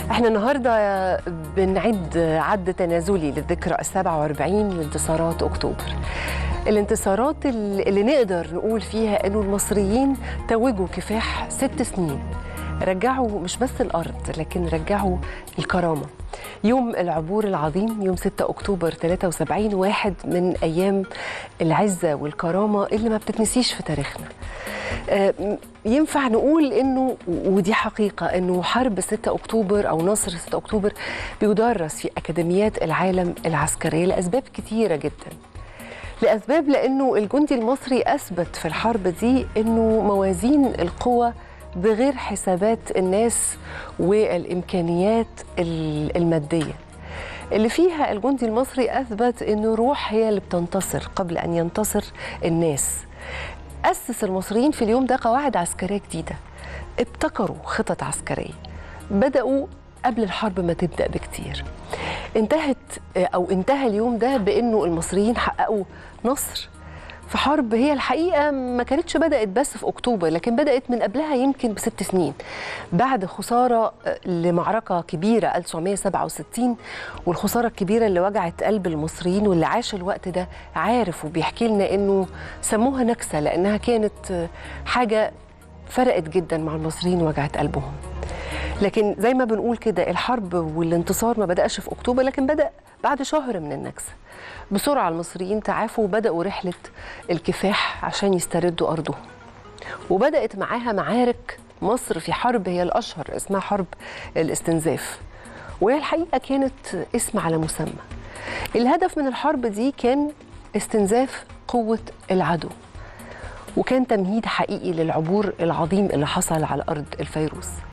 احنا النهارده بنعد عد تنازلي للذكرى ال 47 لانتصارات اكتوبر. الانتصارات اللي نقدر نقول فيها انه المصريين توجوا كفاح ست سنين رجعوا مش بس الارض لكن رجعوا الكرامه. يوم العبور العظيم يوم 6 اكتوبر 73 واحد من ايام العزه والكرامه اللي ما بتتنسيش في تاريخنا. ينفع نقول انه ودي حقيقه انه حرب 6 اكتوبر او نصر 6 اكتوبر بيدرس في اكاديميات العالم العسكريه لاسباب كتيره جدا. لاسباب لانه الجندي المصري اثبت في الحرب دي انه موازين القوى بغير حسابات الناس والامكانيات الماديه. اللي فيها الجندي المصري اثبت انه الروح هي اللي بتنتصر قبل ان ينتصر الناس. أسس المصريين في اليوم ده قواعد عسكرية جديدة ابتكروا خطط عسكرية بدأوا قبل الحرب ما تبدأ بكتير انتهت أو انتهى اليوم ده بأنه المصريين حققوا نصر في حرب هي الحقيقة ما كانتش بدأت بس في أكتوبر لكن بدأت من قبلها يمكن بست سنين بعد خسارة لمعركة كبيرة 1967 والخسارة الكبيرة اللي وجعت قلب المصريين واللي عاش الوقت ده عارف وبيحكي لنا إنه سموها نكسة لأنها كانت حاجة فرقت جدا مع المصريين وجعت قلبهم لكن زي ما بنقول كده الحرب والانتصار ما بدأش في أكتوبر لكن بدأ بعد شهر من النكسة بسرعة المصريين تعافوا وبدأوا رحلة الكفاح عشان يستردوا أرضهم وبدأت معاها معارك مصر في حرب هي الأشهر اسمها حرب الاستنزاف وهي الحقيقة كانت اسم على مسمى الهدف من الحرب دي كان استنزاف قوة العدو وكان تمهيد حقيقي للعبور العظيم اللي حصل على أرض الفيروس